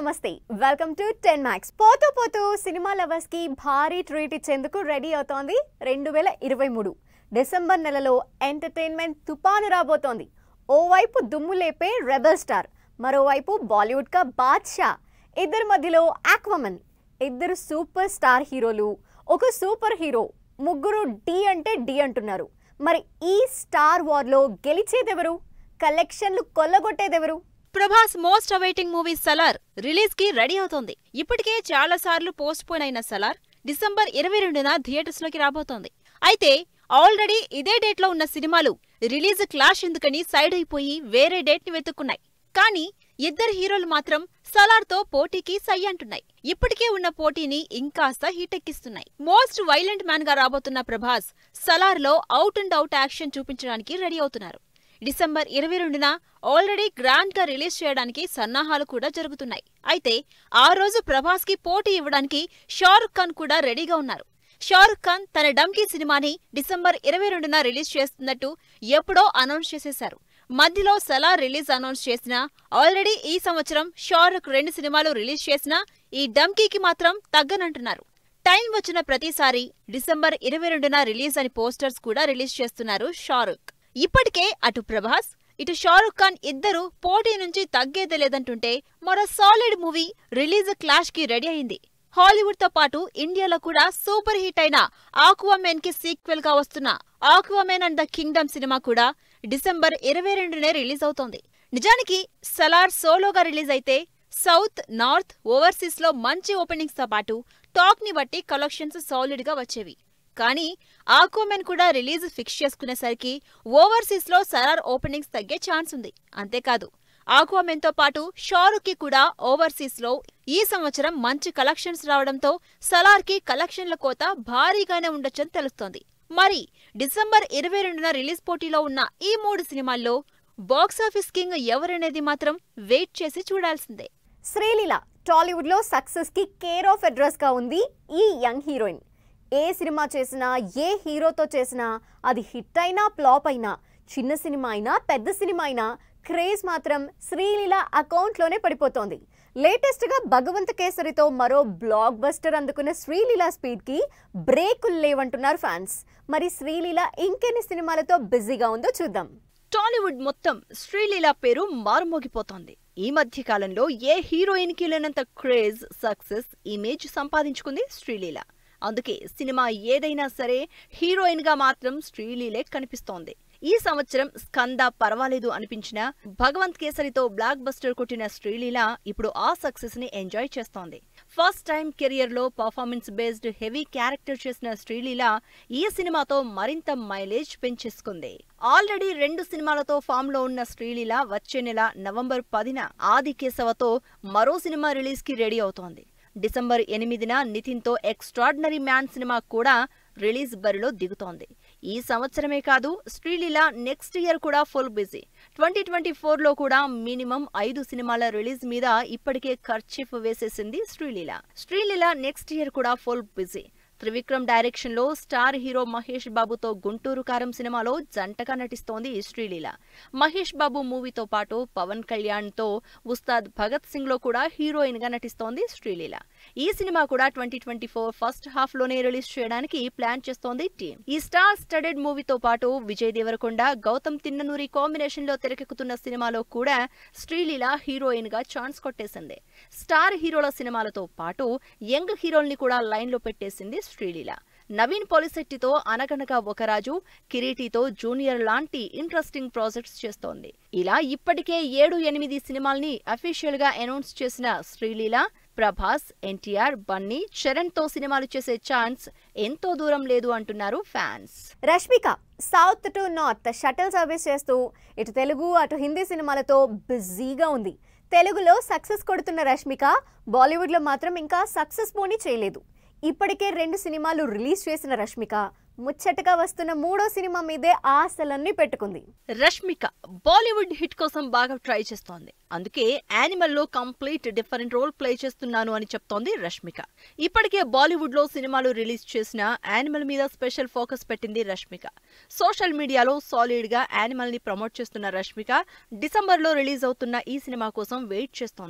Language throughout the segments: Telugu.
నమస్తే వెల్కమ్ టు టెన్ మ్యాక్స్ పోతూ పోతూ సినిమా లవర్స్ కి భారీ ట్రీట్ ఇచ్చేందుకు రెడీ అవుతోంది రెండు వేల ఇరవై మూడు డిసెంబర్ నెలలో ఎంటర్టైన్మెంట్ తుపాను రాబోతోంది ఓవైపు దుమ్ము లేపే రెబల్ స్టార్ మరోవైపు బాలీవుడ్ కా బాద్షా ఇద్దరి మధ్యలో ఆక్వమన్ ఇద్దరు సూపర్ స్టార్ హీరోలు ఒక సూపర్ హీరో ముగ్గురు డి అంటే డి అంటున్నారు మరి ఈ స్టార్ వార్లో గెలిచేదెవరు కలెక్షన్లు కొల్లగొట్టేదెవరు Prabhas most awaiting movie Salaar release కి రెడీ అవుతోంది ఇప్పటికే చాలా సార్లు పోస్ట్ పోన్ అయిన సలార్ డిసెంబర్ ఇరవై రెండున థియేటర్స్ లోకి రాబోతోంది అయితే ఆల్రెడీ ఇదే డేట్ లో ఉన్న సినిమాలు రిలీజ్ క్లాష్ ఎందుకని సైడ్ అయిపోయి వేరే డేట్ ని వెతుక్కున్నాయి కానీ ఇద్దరు హీరోలు మాత్రం సలార్ తో పోటీకి సై అంటున్నాయి ఇప్పటికే ఉన్న పోటీని ఇంకాస్త హీటెక్కిస్తున్నాయి మోస్ట్ వైలెంట్ మ్యాన్ గా రాబోతున్న ప్రభాస్ సలార్ లో అవుట్ అండ్ అవుట్ యాక్షన్ చూపించడానికి రెడీ అవుతున్నారు డిసెంబర్ ఇరవై రెండున ఆల్రెడీ గ్రాండ్ గా రిలీజ్ చేయడానికి సన్నాహాలు కూడా జరుగుతున్నాయి అయితే ఆ రోజు ప్రభాస్ కి పోటీ ఇవ్వడానికి షారుఖ్ ఖాన్ కూడా రెడీగా ఉన్నారు షారుఖ్ ఖాన్ తన డమ్కీ సినిమాని డిసెంబర్ ఇరవై రెండున రిలీజ్ చేస్తున్నట్టు ఎప్పుడో అనౌన్స్ చేసేశారు మధ్యలో సలార్ రిలీజ్ అనౌన్స్ చేసినా ఆల్రెడీ ఈ సంవత్సరం షారుఖ్ రెండు సినిమాలు రిలీజ్ చేసినా ఈ డమ్కీకి మాత్రం తగ్గనంటున్నారు టైం వచ్చిన ప్రతిసారి డిసెంబర్ ఇరవై రెండున రిలీజ్ అని పోస్టర్స్ కూడా రిలీజ్ చేస్తున్నారు షారుఖ్ ఇప్పటికే అటు ప్రభాస్ ఇటు షారుఖ్ ఖాన్ ఇద్దరు పోటీ నుంచి తగ్గేదే లేదంటుంటే మరో సాలిడ్ మూవీ రిలీజ్ క్లాష్ కి రెడీ అయింది హాలీవుడ్ తో పాటు ఇండియాలో కూడా సూపర్ హిట్ అయిన ఆక్వామెన్ కి సీక్వెల్ గా వస్తున్న ఆక్వామెన్ అండ్ ద కింగ్డమ్ సినిమా కూడా డిసెంబర్ ఇరవై రెండునే రిలీజ్ అవుతోంది నిజానికి సలార్ సోలోగా రిలీజ్ అయితే సౌత్ నార్త్ ఓవర్సీస్ లో మంచి ఓపెనింగ్స్ తో పాటు టాక్ ని బట్టి కలెక్షన్స్ సాలిడ్ గా వచ్చేవి కానీ ఆక్వామెన్ కూడా రిలీజ్ ఫిక్స్ చేసుకునేసరికి ఓవర్సీస్ లో సలార్ ఓపెనింగ్స్ తగ్గే ఛాన్స్ ఉంది అంతేకాదు ఆక్వామెన్ తో పాటు షారుఖ్ కి కూడా ఓవర్సీస్ లో ఈ సంవత్సరం మంచి కలెక్షన్స్ రావడంతో సలార్ కి కలెక్షన్ల కోత భారీగానే ఉండొచ్చని తెలుస్తోంది మరి డిసెంబర్ ఇరవై రెండున రిలీజ్ పోటీలో ఉన్న ఈ మూడు సినిమాల్లో బాక్సాఫీస్ కింగ్ ఎవరనేది మాత్రం వెయిట్ చేసి చూడాల్సిందే శ్రీలీల టాలీవుడ్ లో సక్సెస్ కి కేర్ ఆఫ్ అడ్రస్ గా ఉంది ఈ యంగ్ హీరోయిన్ ఏ సినిమా చేసినా ఏ హీరోతో చేసినా అది హిట్ అయినా ఫ్లాప్ అయినా చిన్న సినిమా అయినా పెద్ద సినిమా అయినా క్రేజ్ మాత్రం శ్రీలీల అకౌంట్లోనే పడిపోతోంది లేటెస్ట్ గా భగవంత్ కేసరితో మరో బ్లాక్ బస్టర్ అందుకున్న శ్రీలీల స్పీడ్ కి బ్రేకులు లేవంటున్నారు ఫ్యాన్స్ మరి శ్రీలీల ఇంకెన్ని సినిమాలతో బిజీగా ఉందో చూద్దాం టాలీవుడ్ మొత్తం శ్రీలీల పేరు మారుమోగిపోతోంది ఈ మధ్య కాలంలో ఏ హీరోయిన్ కి లేనంత క్రేజ్ సక్సెస్ ఇమేజ్ సంపాదించుకుంది శ్రీలీల అందుకే సినిమా ఏదైనా సరే హీరోయిన్ గా మాత్రం శ్రీలీలే కనిపిస్తోంది ఈ సంవత్సరం స్కంద పర్వాలేదు అనిపించిన భగవంత్ కేసరితో బ్లాక్ బస్టర్ కొట్టిన శ్రీలీల ఇప్పుడు ఆ సక్సెస్ ని ఎంజాయ్ చేస్తోంది ఫస్ట్ టైం కెరియర్ లో పర్ఫార్మెన్స్ బేస్డ్ హెవీ క్యారెక్టర్ చేసిన శ్రీలీల ఈ సినిమాతో మరింత మైలేజ్ పెంచేసుకుంది ఆల్రెడీ రెండు సినిమాలతో ఫామ్ లో ఉన్న శ్రీలీల వచ్చే నెల నవంబర్ పదిన ఆది కేశవతో మరో సినిమా రిలీజ్ కి రెడీ అవుతోంది డిసెంబర్ ఎనిమిదిన నితిన్తో ఎక్స్ట్రాడినరీ మ్యాన్ సినిమా కూడా రిలీజ్ బరిలో దిగుతోంది ఈ సంవత్సరమే కాదు శ్రీలీల నెక్స్ట్ ఇయర్ కూడా ఫుల్ బిజీ ట్వంటీ ట్వంటీ ఫోర్లో కూడా మినిమం ఐదు సినిమాల రిలీజ్ మీద ఇప్పటికే ఖర్చీఫ్ వేసేసింది శ్రీలీల శ్రీలీల నెక్స్ట్ ఇయర్ కూడా ఫుల్ బిజీ త్రివిక్రమ్ డైరెక్షన్ లో స్టార్ హీరో మహేష్ బాబుతో గుంటూరు కారం సినిమాలో జంటగా నటిస్తోంది శ్రీలీల మహేష్ బాబు మూవీతో పాటు పవన్ కళ్యాణ్ తో ఉస్తాద్ భగత్ సింగ్ లో కూడా హీరోయిన్ గా నటిస్తోంది శ్రీలీల ఈ సినిమా కూడా twenty twenty four first half లోనే రిలీజ్ చేయడానికి ప్లాన్ చేస్తోంది టీం ఈ స్టార్ స్టడెడ్ మూవీతో పాటు విజయ్ దేవరకొండ గౌతమ్ తిన్ననూరి కాంబినేషన్ లో తెరకెక్కుతున్న సినిమాలో కూడా శ్రీలీల హీరోయిన్ గా ఛాన్స్ కొట్టేసింది స్టార్ హీరోల సినిమాలతో పాటు యంగ్ హీరోల్ని కూడా లైన్ లో పెట్టేసింది శ్రీలీల నవీన్ పొలిశెట్టితో అనగనగా ఒక రాజు కిరీటితో జూనియర్ లాంటి ఇంట్రెస్టింగ్ ప్రాజెక్ట్స్ చేస్తోంది ఇలా ఇప్పటికే ఏడు ఎనిమిది సినిమాల్ని అఫీషియల్ గా అనౌన్స్ చేసిన శ్రీలీల ప్రభాస్ ఎన్టీఆర్ బన్నీ చరణ్ తో సినిమాలు చేసే ఛాన్స్ ఎంతో దూరం లేదు అంటున్నారు fans Rashmika south to north shuttle service చేస్తూ ఇటు తెలుగు అటు హిందీ సినిమాలతో బిజీగా ఉంది తెలుగులో సక్సెస్ కొడుతున్న రష్మిక బాలీవుడ్లో మాత్రం ఇంకా సక్సెస్ పోనీ చేయలేదు ఇప్పటికే రెండు సినిమాలు రిలీజ్ చేసిన రష్మిక ముచ్చటగా వస్తున్న మూడో సినిమా మీదే ఆశలన్నీ పెట్టుకుంది రష్మిక బాలీవుడ్ హిట్ కోసం బాగా ట్రై చేస్తోంది అందుకే యానిమల్ లో కంప్లీట్ డిఫరెంట్ రోల్ ప్లే చేస్తున్నాను అని చెప్తోంది రష్మిక ఇప్పటికే బాలీవుడ్ లో సినిమాలు రిలీజ్ చేసిన యానిమల్ మీద స్పెషల్ ఫోకస్ పెట్టింది రష్మిక సోషల్ మీడియాలో సాలిడ్ గా యానిమల్ ని ప్రమోట్ చేస్తున్న రష్మిక డిసెంబర్ లో రిలీజ్ అవుతున్న ఈ సినిమా కోసం వెయిట్ చేస్తోంది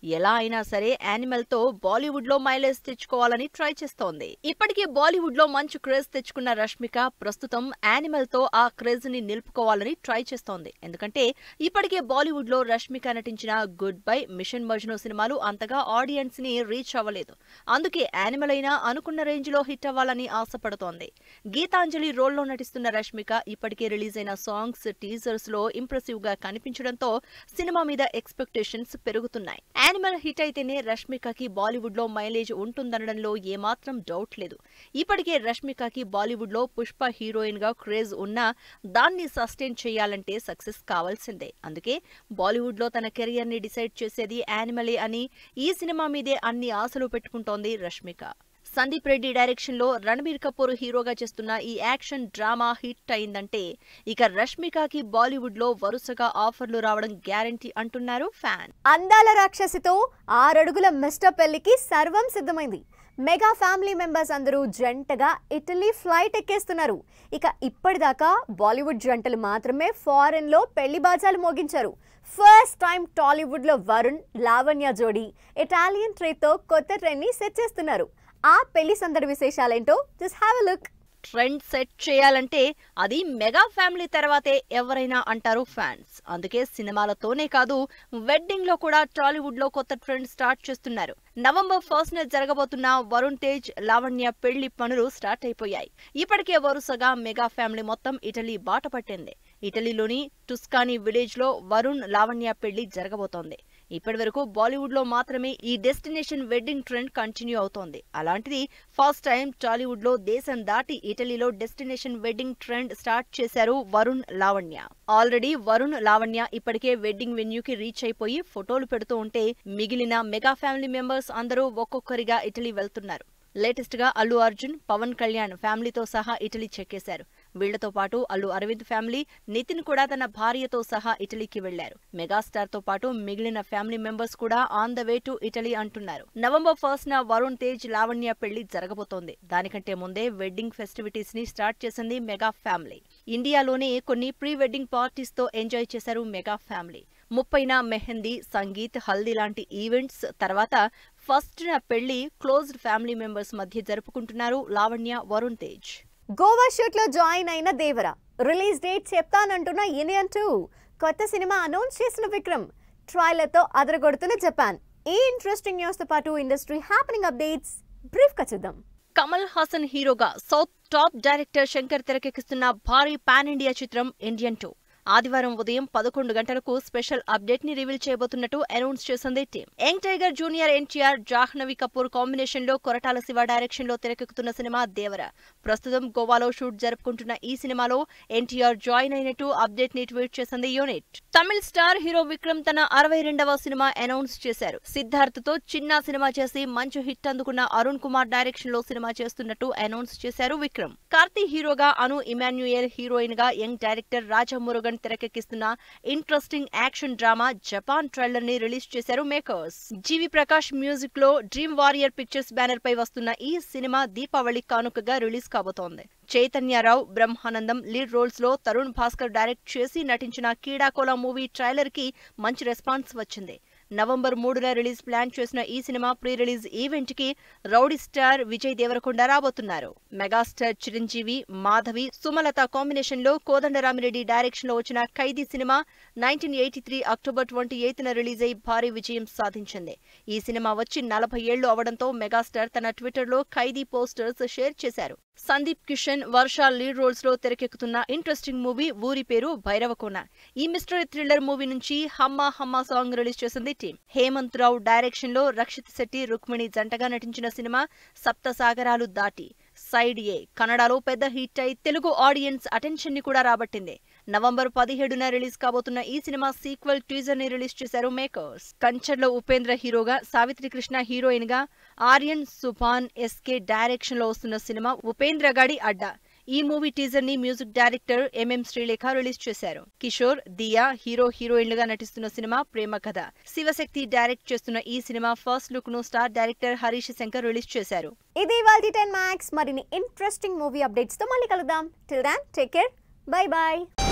ఎలా అయినా సరే యానిమల్ తో బాలీవుడ్ లో మైలేజ్ తెచ్చుకోవాలని ట్రై చేస్తోంది ఇప్పటికే బాలీవుడ్ లో మంచి క్రేజ్ తెచ్చుకున్న రష్మిక ప్రస్తుతం యానిమల్ తో ఆ క్రేజ్ ని నిలుపుకోవాలని ట్రై చేస్తోంది ఎందుకంటే ఇప్పటికే బాలీవుడ్ లో రష్మిక నటించిన గుడ్ బై మిషన్ మజ్ను సినిమాలు అంతగా ఆడియన్స్ ని రీచ్ అవ్వలేదు అందుకే యానిమల్ అయినా అనుకున్న రేంజ్ లో హిట్ అవ్వాలని ఆశపడుతోంది గీతాంజలి రోల్లో నటిస్తున్న రష్మిక ఇప్పటికే రిలీజ్ అయిన సాంగ్స్ టీజర్స్ లో ఇంప్రెసివ్ గా కనిపించడంతో సినిమా మీద ఎక్స్పెక్టేషన్స్ పెరుగుతున్నాయి యానిమల్ హిట్ అయితేనే రష్మికకి బాలీవుడ్ లో మైలేజ్ ఉంటుందనడంలో ఏమాత్రం డౌట్ లేదు ఇప్పటికే రష్మికకి బాలీవుడ్ లో పుష్ప హీరోయిన్ గా క్రేజ్ ఉన్నా దాన్ని సస్టైన్ చేయాలంటే సక్సెస్ కావాల్సిందే అందుకే బాలీవుడ్ లో తన కెరియర్ ని డిసైడ్ చేసేది యానిమలే అని ఈ సినిమా మీదే అన్ని ఆశలు పెట్టుకుంటోంది రష్మిక సందీప్ రెడ్డి డైరెక్షన్ లో రణబీర్ కపూర్ హీరోగా చేస్తున్న ఈ యాక్షన్ డ్రామా హిట్ అయిందంటే ఇక రష్మికకి బాలీవుడ్ లో వరుసగా ఆఫర్లు రావడం గ్యారంటీ అంటున్నారు ఫ్యాన్ అందాల రాక్షసితో ఆరడుగుల మిస్టర్ పెళ్లికి సర్వం సిద్ధమైంది మెగా ఫ్యామిలీ మెంబర్స్ అందరూ జంటగా ఇటలీ ఫ్లైట్ ఎక్కేస్తున్నారు ఇక ఇప్పటిదాకా బాలీవుడ్ జంటలు మాత్రమే ఫారెన్ లో పెళ్లి బాజాలు మోగించారు ఫస్ట్ టైం టాలీవుడ్ లో వరుణ్ లావణ్య జోడీ ఇటాలియన్ ట్రేతో కొత్త ట్రెండ్ ని సెట్ చేస్తున్నారు ఆ పెళ్లి సందడి విశేషాలేంటో just have a look trend set చేయాలంటే అది మెగా ఫ్యామిలీ తర్వాతే ఎవరైనా అంటారు ఫ్యాన్స్ అందుకే సినిమాలతోనే కాదు వెడ్డింగ్ లో కూడా టాలీవుడ్ లో కొత్త ట్రెండ్ స్టార్ట్ చేస్తున్నారు నవంబర్ ఫస్ట్ న జరగబోతున్న వరుణ్ తేజ్ లావణ్య పెళ్లి పనులు స్టార్ట్ అయిపోయాయి ఇప్పటికే వరుసగా మెగా ఫ్యామిలీ మొత్తం ఇటలీ బాట పట్టింది ఇటలీలోని టుస్కానీ విలేజ్ లో వరుణ్ లావణ్య పెళ్లి జరగబోతోంది ఇప్పటి వరకు బాలీవుడ్ లో మాత్రమే ఈ డెస్టినేషన్ వెడ్డింగ్ ట్రెండ్ కంటిన్యూ అవుతోంది అలాంటిది ఫస్ట్ టైం టాలీవుడ్ లో దేశం దాటి ఇటలీలో డెస్టినేషన్ వెడ్డింగ్ ట్రెండ్ స్టార్ట్ చేశారు వరుణ్ లావణ్య ఆల్రెడీ వరుణ్ లావణ్య ఇప్పటికే వెడ్డింగ్ వెన్యూకి రీచ్ అయిపోయి ఫోటోలు పెడుతూ ఉంటే మిగిలిన మెగా ఫ్యామిలీ మెంబర్స్ అందరూ ఒక్కొక్కరిగా ఇటలీ వెళ్తున్నారు లేటెస్ట్ గా అల్లు అర్జున్ పవన్ కళ్యాణ్ ఫ్యామిలీతో సహా ఇటలీ చెక్కేశారు వీళ్లతో పాటు అల్లు అరవింద్ ఫ్యామిలీ నితిన్ కూడా తన భార్యతో సహా ఇటలీకి వెళ్లారు మెగాస్టార్ తో పాటు మిగిలిన ఫ్యామిలీ మెంబర్స్ కూడా on the way to Italy అంటున్నారు నవంబర్ ఫస్ట్ న వరుణ్ తేజ్ లావణ్య పెళ్లి జరగబోతోంది దానికంటే ముందే వెడ్డింగ్ ఫెస్టివిటీస్ ని స్టార్ట్ చేసింది మెగా ఫ్యామిలీ ఇండియాలోనే కొన్ని ప్రీ వెడ్డింగ్ పార్టీస్ తో ఎంజాయ్ చేశారు మెగా ఫ్యామిలీ ముప్పైన మెహందీ సంగీత్ హల్దీ లాంటి ఈవెంట్స్ తర్వాత ఫస్ట్ న పెళ్లి క్లోజ్డ్ ఫ్యామిలీ మెంబర్స్ మధ్య జరుపుకుంటున్నారు లావణ్య వరుణ్ తేజ్ గోవా షూట్ లో జాయిన్ అయిన దేవర రిలీజ్ డేట్ చెప్తానంటున్న ఇండియన్ టూ కొత్త సినిమా అనౌన్స్ చేసిన విక్రమ్ ట్రైలర్ తో అదరగొడుతున్న జపాన్ ఈ ఇంట్రెస్టింగ్ న్యూస్ తో పాటు ఇండస్ట్రీ హ్యాపెనింగ్ అప్డేట్స్ బ్రీఫ్ గా చూద్దాం కమల్ హాసన్ హీరోగా సౌత్ టాప్ డైరెక్టర్ శంకర్ తెరకెక్కిస్తున్న భారీ పాన్ ఇండియా చిత్రం ఇండియన్ టూ ఆదివారం ఉదయం పదకొండు గంటలకు స్పెషల్ అప్డేట్ ని రివీల్ చేయబోతున్నట్టు అనౌన్స్ చేసింది team young tiger junior NTR Janhvi Kapoor combination లో కొరటాల శివ డైరెక్షన్ లో తెరకెక్కుతున్న సినిమా దేవర ప్రస్తుతం గోవాలో షూట్ జరుపుకుంటున్న ఈ సినిమాలో ఎన్టీఆర్ జాయిన్ అయినట్టు అప్డేట్ ని ట్వీట్ చేసింది unit Tamil star hero Vikram తన అరవై రెండవ సినిమా అనౌన్స్ చేశారు సిద్ధార్థ్ తో చిన్న సినిమా చేసి మంచి హిట్ అందుకున్న అరుణ్ కుమార్ డైరెక్షన్ లో సినిమా చేస్తున్నట్టు అనౌన్స్ చేశారు విక్రమ్ కార్తీ హీరోగా అను ఇమాన్యుయల్ హీరోయిన్ గా యంగ్ డైరెక్టర్ రాజా మురుగన్ తెరకెక్కిస్తున్న interesting action drama Japan trailer ని రిలీజ్ చేశారు మేకర్స్ జీవి ప్రకాష్ మ్యూజిక్ లో డ్రీమ్ వారియర్ పిక్చర్స్ బ్యానర్ పై వస్తున్న ఈ సినిమా దీపావళి కానుకగా రిలీజ్ కాబోతోంది చైతన్యరావు బ్రహ్మానందం లీడ్ రోల్స్ లో తరుణ్ భాస్కర్ డైరెక్ట్ చేసి నటించిన కీడాకోలా మూవీ ట్రైలర్ కి మంచి రెస్పాన్స్ వచ్చింది నవంబర్ మూడున రిలీజ్ ప్లాన్ చేసిన ఈ సినిమా ప్రీ రిలీజ్ ఈవెంట్ కి రౌడీ స్టార్ విజయ్ దేవరకొండ రాబోతున్నారు మెగాస్టార్ చిరంజీవి మాధవి సుమలత కాంబినేషన్ లో కోదండరామిరెడ్డి డైరెక్షన్ లో వచ్చిన Khaidi cinema nineteen eighty three October twenty eighth న రిలీజ్ అయి భారీ విజయం సాధించింది ఈ సినిమా వచ్చి నలభై ఏళ్లు అవడంతో మెగాస్టార్ తన ట్విట్టర్ లో ఖైదీ పోస్టర్స్ షేర్ చేశారు సందీప్ కిషన్ వర్ష లీడ్ రోల్స్ లో తెరకెక్కుతున్న ఇంట్రెస్టింగ్ మూవీ ఊరి పేరు భైరవకోన ఈ మిస్టరీ థ్రిల్లర్ మూవీ నుంచి హమ్మా హమ్మా సాంగ్ రిలీజ్ చేసింది టీం హేమంత్ రావు డైరెక్షన్ లో రక్షిత్ శెట్టి రుక్మిణి జంటగా నటించిన సినిమా సప్త సాగరాలు దాటి సైడ్ ఏ కన్నడలో పెద్ద హిట్ అయి తెలుగు ఆడియన్స్ అటెన్షన్ ని కూడా రాబట్టింది నవంబర్ పదిహేడున రిలీజ్ కాబోతున్న ఈ సినిమా సీక్వెల్ టీజర్ ని రిలీజ్ చేశారు మేకర్స్ కంచర్లో ఉపేంద్ర హీరోగా సావిత్రి కృష్ణ హీరోయిన్ గా ఆర్యన్ సుభాన్ ఎస్కే డైరెక్షన్ లో వస్తున్న సినిమా ఉపేంద్ర గడి అడ్డా ఈ మూవీ టీజర్ ని music director MM Sreelekha release చేశారు కిషోర్ దియా హీరో హీరోయిన్లుగా నటిస్తున్న సినిమా ప్రేమ కథ శివశక్తి డైరెక్ట్ చేస్తున్న ఈ సినిమా ఫస్ట్ లుక్ ను star director Harish Shankar release చేశారు ఇది వాళ్ళ టెన్ మ్యాక్స్ మరిన్ని ఇంట్రెస్టింగ్ మూవీ అప్డేట్స్ తో మళ్ళీ కలుద్దాం till then take care bye bye